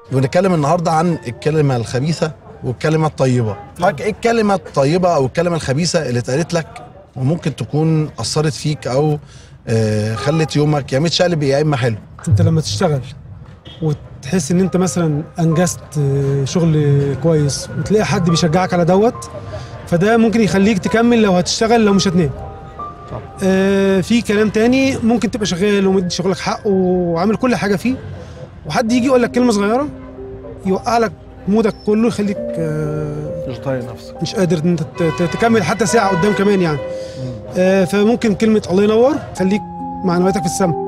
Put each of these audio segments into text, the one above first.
بنتكلم النهارده عن الكلمه الخبيثه والكلمه الطيبه حضرتك ايه الكلمه الطيبه او الكلمه الخبيثه اللي اتقالت لك وممكن تكون اثرت فيك او آه، خلت يومك يا متشقلب يا اما حلو انت لما تشتغل وتحس ان انت مثلا انجزت آه، شغل كويس وتلاقي حد بيشجعك على دوت فده ممكن يخليك تكمل لو هتشتغل لو مش هتنام آه في كلام تاني ممكن تبقى شغال ومدي شغلك حقه وعامل كل حاجه فيه وحد يجي يقول لك كلمه صغيره يوقع لك مودك كله يخليك آه مش طايق نفسك مش قادر ان انت ت- ت- تكمل حتى ساعه قدام كمان يعني آه فممكن كلمه الله ينور تخليك معنوياتك في السماء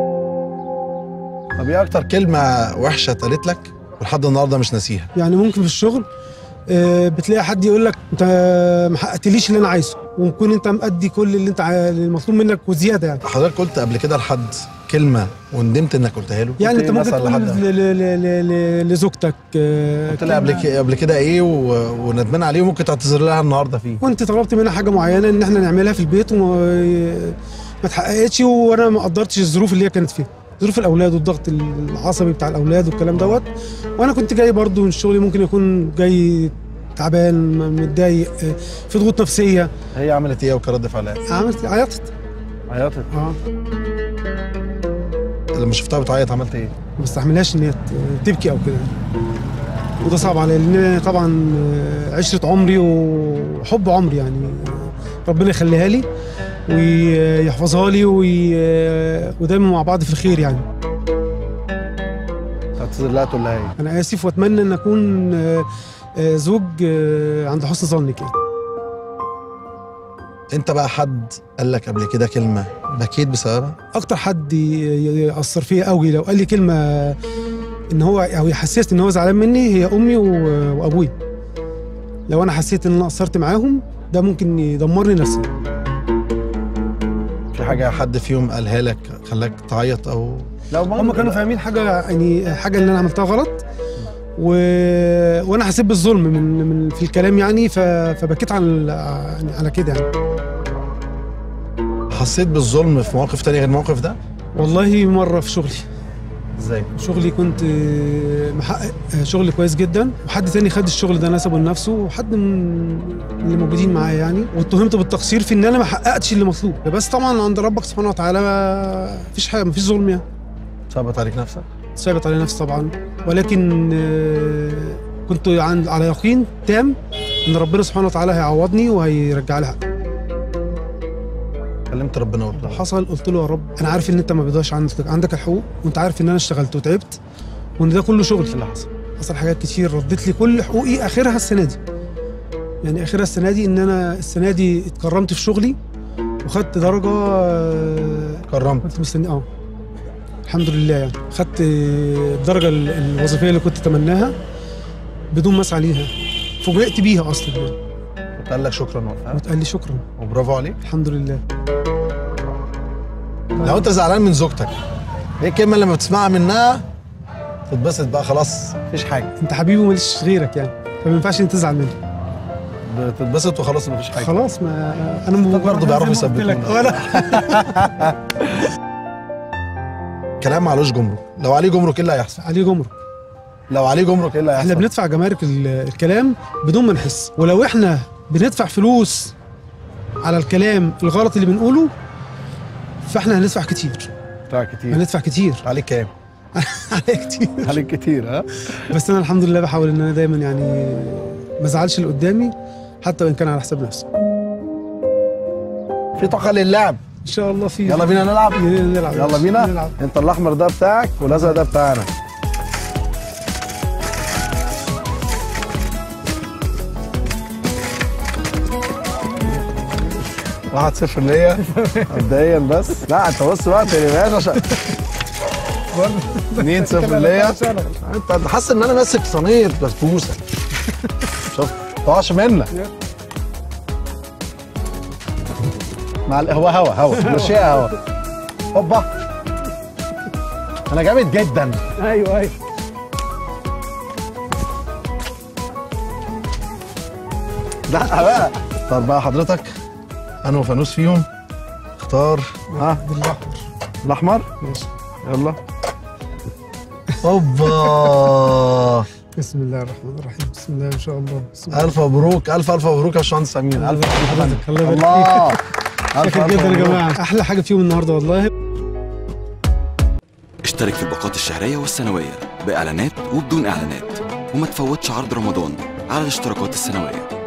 طب ايه اكتر كلمه وحشه اتقالت لك ولحد النهارده مش ناسيها يعني ممكن في الشغل آه، بتلاقي حد يقول لك انت ما حققتليش اللي انا عايزه وممكن انت مأدي كل اللي انت عا- اللي المطلوب منك وزياده يعني حضرتك قلت قبل كده لحد كلمه وندمت انك قلتها له يعني قلت انت إيه ممكن مثلاً تقول لحد- ل- ل- ل- ل- لزوجتك آه، قلت لها قبل كلمة- كده قبل كده ايه و... وندمان عليه وممكن تعتذر لها النهارده فيه كنت طلبت منها حاجه معينه ان احنا نعملها في البيت وما ما اتحققتش وانا ما قدرتش الظروف اللي هي كانت فيها ظروف الاولاد والضغط العصبي بتاع الاولاد والكلام دوت وانا كنت جاي برضو من شغلي ممكن يكون جاي تعبان متضايق آه، في ضغوط نفسيه هي عملت ايه وكرد فعلها عملت عيطت عيطت اه لما شفتها بتعيط عملت ايه ما بستحملهاش ان هي ت- تبكي او كده وده صعب عليا لان طبعا آه، عشره عمري وحب عمري يعني آه، ربنا يخليها لي ويحفظها لي وي... آه، ودايما مع بعض في الخير يعني تعتذر لها تقول لها ايه انا اسف واتمنى ان اكون آه، آه، زوج آه، عند حسن ظنك يعني انت بقى حد قال لك قبل كده كلمه بكيت بسببها اكتر حد ي- ي- ياثر فيا قوي لو قال لي كلمه ان هو او يحسسني ان هو زعلان مني هي امي و- وابويا لو انا حسيت ان انا قصرت معاهم ده ممكن يدمرني نفسيا في حاجه حد فيهم قالها لك خلاك تعيط او لو هم كانوا فاهمين حاجه يعني حاجه اللي انا عملتها غلط و... وانا حسيت بالظلم من, من في الكلام يعني ف... فبكيت على يعني على كده يعني حسيت بالظلم في مواقف تانية غير الموقف ده والله مره في شغلي ازاي شغلي كنت محقق شغل كويس جدا وحد تاني خد الشغل ده نسبه لنفسه وحد من اللي موجودين معايا يعني واتهمت بالتقصير في ان انا ما حققتش اللي مطلوب بس طبعا عند ربك سبحانه وتعالى مفيش حاجه مفيش ظلم يعني ثبت عليك نفسك ثابت على نفسي طبعا ولكن آه، كنت عن- على يقين تام ان ربنا سبحانه وتعالى هيعوضني وهيرجع لي حقي كلمت ربنا وقلت له حصل قلت له يا رب انا عارف ان انت ما بيضيعش عندك عندك الحقوق وانت عارف ان انا اشتغلت وتعبت وان ده كله شغل اللي حصل حصل حاجات كتير ردت لي كل حقوقي اخرها السنه دي يعني اخرها السنه دي ان انا السنه دي اتكرمت في شغلي وخدت درجه آه، كرمت كنت مستني اه الحمد لله يعني خدت الدرجه ال- الوظيفيه اللي كنت اتمناها بدون ما اسعى ليها فوجئت بيها اصلا يعني قال لك شكرا وقتها واتقال لي شكرا وبرافو عليك الحمد لله لو انت زعلان من زوجتك ايه الكلمه اللي لما بتسمعها منها تتبسط بقى خلاص مفيش حاجه انت حبيبي وماليش غيرك يعني فما ينفعش انت تزعل مني بتتبسط وخلاص مفيش حاجه خلاص ما انا مجرد برضه بيعرفوا زي ما قلت لك. يثبتونا. ولا كلام معلوش جمرك لو عليه جمرك ايه اللي هيحصل عليه جمرك لو عليه جمرك ايه اللي احنا هيحصل بندفع جمارك ال- الكلام بدون ما نحس ولو احنا بندفع فلوس على الكلام الغلط اللي بنقوله فاحنا هندفع كتير بتاع كتير هندفع كتير عليك كام عليه كتير عليك كتير ها بس انا الحمد لله بحاول ان انا دايما يعني ما ازعلش اللي قدامي حتى وان كان على حساب نفسي في طاقه للعب ان شاء الله في يلا بينا نلعب نلعب يلا بينا نلعب انت الاحمر ده بتاعك والازرق ده بتاعنا واحد صفر ليا مبدئيا بس لا انت بص بقى تقريبا عشان 2 صفر ليا انت حاسس ان انا ماسك صينيه بسبوسه شوف ما تقعش منك مع ال- هو هوا هوا مشيها هوا هوبا انا جامد جدا ايوه ايوه لا بقى اختار بقى حضرتك انا وفانوس فيهم اختار ها بالاحمر الاحمر ماشي يلا اوبا بسم الله الرحمن الرحيم بسم الله ما شاء الله بسم الله الف مبروك الف الف مبروك يا باشمهندس امين الله الف يبارك في حضرتك الله يبارك الله الف شكرا الف جدا يا مبروك جماعه احلى حاجه فيهم النهارده والله اشترك في الباقات الشهرية والسنوية بإعلانات وبدون إعلانات وما تفوتش عرض رمضان على الاشتراكات السنوية